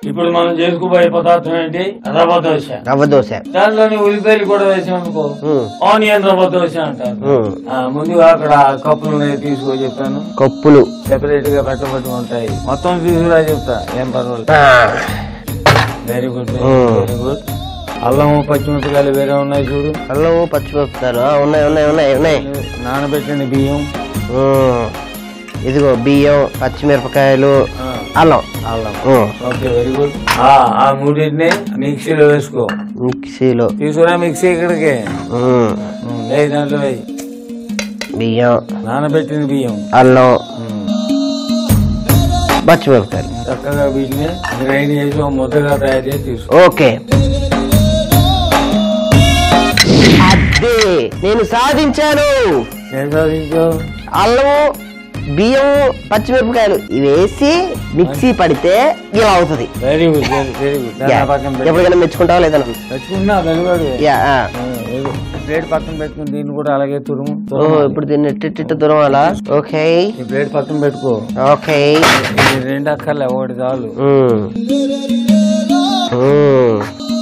ఇప్పుడు మనం చేసుకోబోయే పదార్థం ఏంటి రవ్వ దోశ రవ్వ దోశ దాంట్లోని ఉల్లిపాయలు కూడా వేసాం అనుకో ఉమ్, ఆనియన్ రవ్వ దోశ అంటారు ఉమ్. ఆ, ముందుగా అక్కడ కప్పులు ఉన్నాయి తీసుకో చెప్తాను కప్పులు సెపరేట్ గా పెట్టబట్టి ఉంటాయి మొత్తం తీసుకురా చెప్తా ఏం పర్వాలేదు ఆ, very good um. Very good అల్లం పచ్చిమిరపకాయలు వేరే ఉన్నాయి చూడు అల్లము పచ్చిమిరపకాయలు ఆ, ఉన్నాయి ఉన్నాయి ఉన్నాయి ఉన్నాయి నానబెట్టిన బియ్యం ఉమ్, ఇదిగో బియ్యం పచ్చిమిరపకాయలు ఆ, అల్లం అల్లం ఉమ్, ఓకే వెరీ గుడ్ ఆ ఆ మూడింటిని మిక్సీలో వేసుకో మిక్సీలో తీసుకురా మిక్సీ ఇక్కడికి ఉమ్, ఉమ్, వేయి దాంట్లో వేయి బియ్యం నానబెట్టిన బియ్యం అల్లం ఉమ్. పచ్చిమిరపకాయలు చక్కగా వీటిని గ్రైండ్ చేసి ఒక ముద్దగా తయారు చేసి తీసుకో ఓకే అదే నేను సాధించాను ఏం సాధించావు అల్లము బియ్యము పచ్చిమిరపకాయలు ఇవి వేసి మిక్సీ పడితే ఇలా అవుతుంది very good very very good దాన్ని ఆ పక్కన పెట్టు ఎప్పటికైనా మెచ్చుకుంటావా లేదా నన్ను? తెచ్చుకున్నా వెలువడు యా, ఆ. ప్లేట్ పక్కన పెట్టుకుని దీన్ని కూడా అలాగే తురుము ఓ తురుము. ఇప్పుడు దీన్ని ఇట్టిట్ట దూరం అలా ఓకే ఈ ప్లేట్ పక్కన పెట్టుకో ఓకే ఇది రెండు అక్కర్లే ఒకటి చాలు ఉమ్. ఉమ్.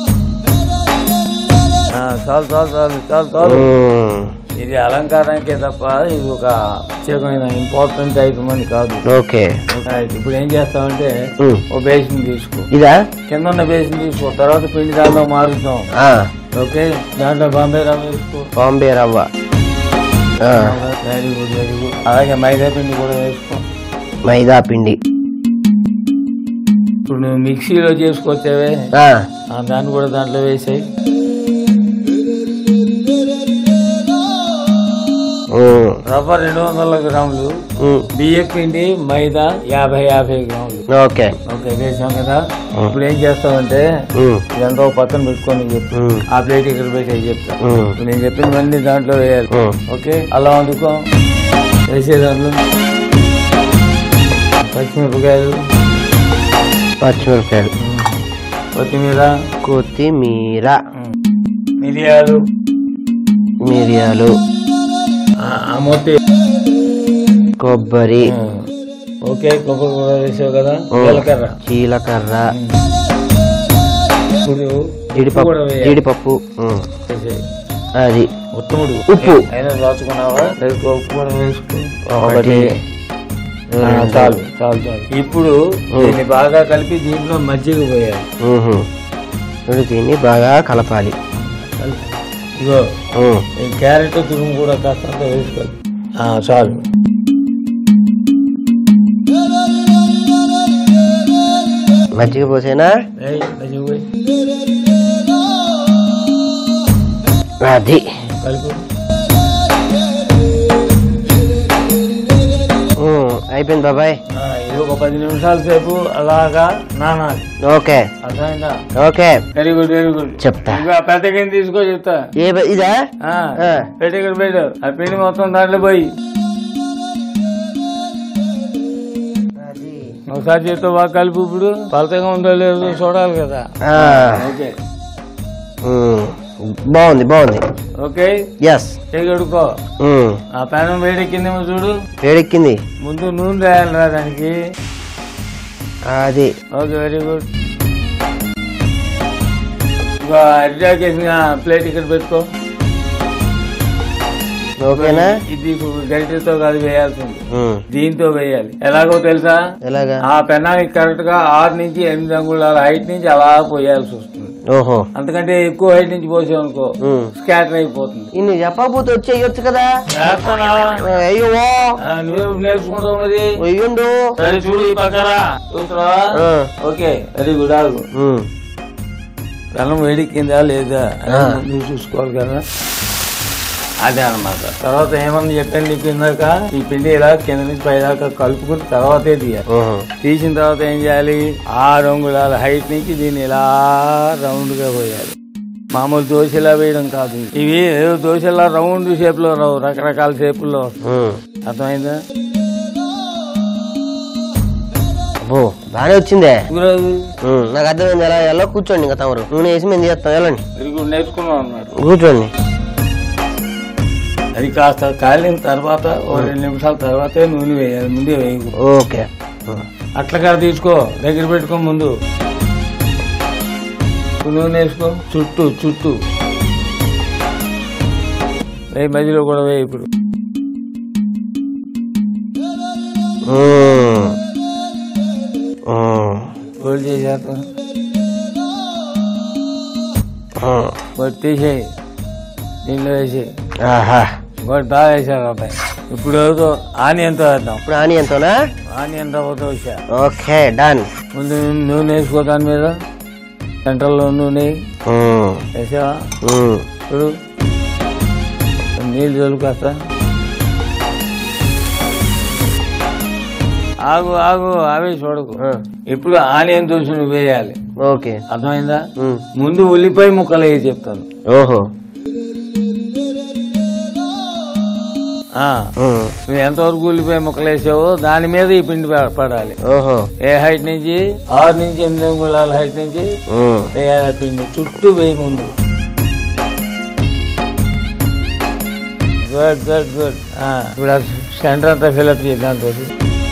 ఆ, చాలు చాలు చాలు చాలు చాలు ఉమ్. ఇది అలంకారానికే తప్ప ఇది ఒక ప్రత్యేకమైన ఇంపార్టెంట్ ఐటమ్ అని కాదు ఓకే Right. ఇప్పుడు ఏం చేస్తామంటే ఉమ్. ఓ బేసిన్ తీసుకో ఇదా కింద ఉన్న బేసిన్ తీసుకో తర్వాత పిండి దానిలో మారుస్తాం ఆ, ఓకే దాంట్లో బాంబే రవ్వ వేసుకో బాంబే రవ్వ ఆ, వెరీ గుడ్ వెరీ గుడ్ అలాగే మైదా పిండి కూడా వేసుకో మైదా పిండి ఇప్పుడు నువ్వు మిక్సీలో చేసుకొచ్చేవే ఆ, ఆ, దాన్ని కూడా దాంట్లో వేసాయి ఉమ్. రవ్వ రెండు వందల గ్రాములు ఉమ్. బియ్యం పిండి మైదా యాభై యాభై గ్రాములు ఓకే ఓకే వేసాం కదా ఇప్పుడు ఏం చేస్తామంటే ఉమ్. ఇదంతా ఒక పక్కన పెట్టుకొని చెప్పు ఉమ్. ఆ ప్లేట్ ఇక్కడ పెట్టి చెప్తా ఉమ్. ఇప్పుడు నేను చెప్పినవన్నీ దాంట్లో వేయాలి ఉమ్. ఓకే అలా వండుకో వేసే దాంట్లో పచ్చిమిరపకాయలు పచ్చిమిరపకాయలు కొత్తిమీర కొత్తిమీర మిరియాలు మిరియాలు ఆ, ఆ మొత్తం కొబ్బరి ఓకే కొబ్బరి కూడా వేసావు కదా ఉమ్. జీలకర్ర జీలకర్ర ఇప్పుడు ఉప్పు జీడిపప్పు కూడా వేయాలి జీడిపప్పు ఉమ్. వేసేయ్. అది ఉత్తముడు ఉప్పు. అయినా దాచుకున్నావా సరిగ్గా ఉప్పు కూడా వేసుకో ఒకటి ఆ, చాలు చాలు చాలు ఇప్పుడు దీన్ని బాగా కలిపి దీంట్లో మజ్జిగ పోయాలి ఉహు. ఇప్పుడు దీన్ని బాగా కలపాలి కలిపి. ఇగో ఉమ్. ఈ క్యారెట్ తురుము కూడా కాస్తంత వేసుకోవాలి ఆ, చాలు మజ్జిగ పోసేనా ఏయ్, మజ్జిగ పోయి. అది కలుపు ఉమ్. అయిపోయింది బాబాయ్ ఆ, ఇది ఒక పది నిమిషాల సేపు అలాగా నానాలి ఓకే అర్థమైందా okay very good very good చెప్తా ఇంకా పెద్ద గిన్నె తీసుకో చెప్తా ఏ బ- ఇదా ఆ, ఆ. పెట్టి ఇక్కడ పెట్టు ఆ పిండి మొత్తం దాంట్లో పోయి ఒకసారి చేత్తో బాగా కలిపి ఇప్పుడు పలతగా ఉందో లేదో చూడాలి కదా ఆ. Okay um. బాగుంది బాగుంది ఓకే ఎస్ చేయగడుకో ఉమ్. ఆ పెనం వేడెక్కిందేమో చూడు వేడెక్కింది ముందు నూనె రాయాలిరా దానికి అది ఓకే వెరీ గుడ్ ఇంకా అరిటాకేసిన ప్లేట్ ఇక్కడ పెట్టుకో ఓకేనా ఇది గరిటెతో కాదు వేయాల్సింది ఉమ్. దీంతో వేయాలి ఎలాగో తెలుసా ఎలాగా ఆ పెనానికి కరెక్ట్ గా ఆరు నుంచి ఎనిమిది అంగుళాల హైట్ నుంచి అలా పోయాల్సి వస్తుంది ఓహో అంతకంటే ఎక్కువ హైట్ నుంచి పోసామనుకో ఉమ్. స్కాటర్ అయిపోతుంది ఇన్ని చెప్పకపోతే వచ్చేయచ్చు కదా చేస్తానా? అయ్యో ఆ, నువ్వే నేర్చుకుంటావు మరి వెయ్యుండు సరే చూడు ఈ పక్కన చూస్తున్నావా ఆ. ఓకే వెరీ గుడ్ ఆగు ఉమ్. బెల్లం వేడిక్కిందా లేదా అని ఆ. నువ్వు చూసుకోవాలి కదా అదే అన్నమాట తర్వాత ఏమని చెప్పాను నీకు ఇందాక ఈ పిండి ఇలా కింద నుంచి పైదాకా కలుపుకుని తర్వాతే తీయాలి ఉహు. తీసిన తర్వాత ఏం చేయాలి ఆరు అంగుళాల హైట్ నుంచి దీన్ని ఇలా రౌండ్ గా పోయాలి మామూలు దోశలా వేయడం కాదు ఇవి ఏదో దోశలా రౌండ్ షేప్ లో రావు రకరకాల షేపుల్లో వస్తాయి. ఉమ్. అర్థమైందా అబ్బో బాగానే వచ్చిందే కుదరదు. ఉమ్. నాకు అర్థమైంది ఎలా ఎలా కూర్చోండి ఇంకా తమరు నూనె వేసి మేము చేస్తాం వెళ్ళండి ఇది కూడా నేర్చుకున్నాం అన్నాడు కూర్చోండి అది కాస్త కాలిన తర్వాత ఓ రెండు నిమిషాల తర్వాతే నూనె వేయాలి ముందే వేయకూడదు ఓకే ఉమ్. అట్లకాడ తీసుకో దగ్గర పెట్టుకో ముందు నూనె వేసుకో చుట్టూ చుట్టూ వేయి మధ్యలో కూడా వేయి ఇప్పుడు మ్మ్. మ్మ్. రోల్ చేసేస్తా మ్మ్. ఒకటి తీసేయి దీనిలో వేసి ఆహా ఇంకోటి బాగా వేసారు అబ్బాయి ఇప్పుడు ఏదో ఆనియన్తో వేద్దాం ఇప్పుడు ఆనియన్తోనా ఆనియన్ రవ్వతో వచ్చా ఓకే డన్ ముందు నూనె వేసుకో దాని మీద సెంటర్లో నూనె మ్మ్. వేసావా మ్మ్. ఇప్పుడు నీళ్ళు చల్లుకొస్తా ఆగు ఆగు అవి చూడకు ఆ. ఇప్పుడు ఆనియన్ దోశ నువ్వు వేయాలి ఓకే అర్థమైందా మ్మ్. ముందు ఉల్లిపాయ ముక్కలు వేసి చెప్తాను ఓహో ఆ, మ్మ్. నువ్వు ఎంతవరకు ఉల్లిపాయ ముక్కలు వేసావో దాని మీద ఈ పిండి ప- పడాలి ఓహో ఏ హైట్ నుంచి ఆరు నుంచి ఎనిమిది అంగుళాల హైట్ నుంచి మ్మ్. వేయాలి ఆ పిండి చుట్టూ వేయి ముందు గుడ్ గుడ్ గుడ్ ఇప్పుడు ఆ సెంటర్ అంతా ఫిల్అప్ చేద్దాం తోటి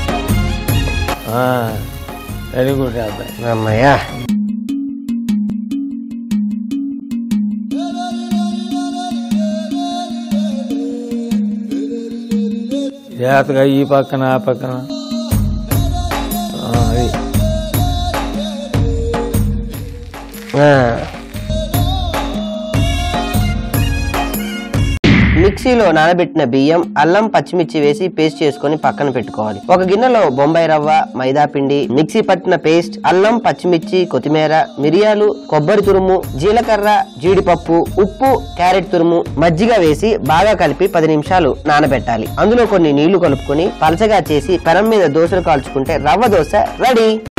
వెరీ గుడ్ అబ్బాయి అమ్మయ్యా జాగ్రత్తగా ఈ పక్కన ఆ పక్కన ఆ, అది ఆ. మిక్సీలో నానబెట్టిన బియ్యం అల్లం పచ్చిమిర్చి వేసి పేస్ట్ చేసుకొని పక్కన పెట్టుకోవాలి ఒక గిన్నెలో బొంబాయి రవ్వ మైదా పిండి మిక్సీ పట్టిన పేస్ట్ అల్లం పచ్చిమిర్చి కొత్తిమీర మిరియాలు కొబ్బరి తురుము జీలకర్ర జీడిపప్పు ఉప్పు క్యారెట్ తురుము మజ్జిగ వేసి బాగా కలిపి పది నిమిషాలు నానబెట్టాలి అందులో కొన్ని నీళ్లు కలుపుకొని పలచగా చేసి పెనం మీద దోశలు కాల్చుకుంటే రవ్వ దోశ రెడీ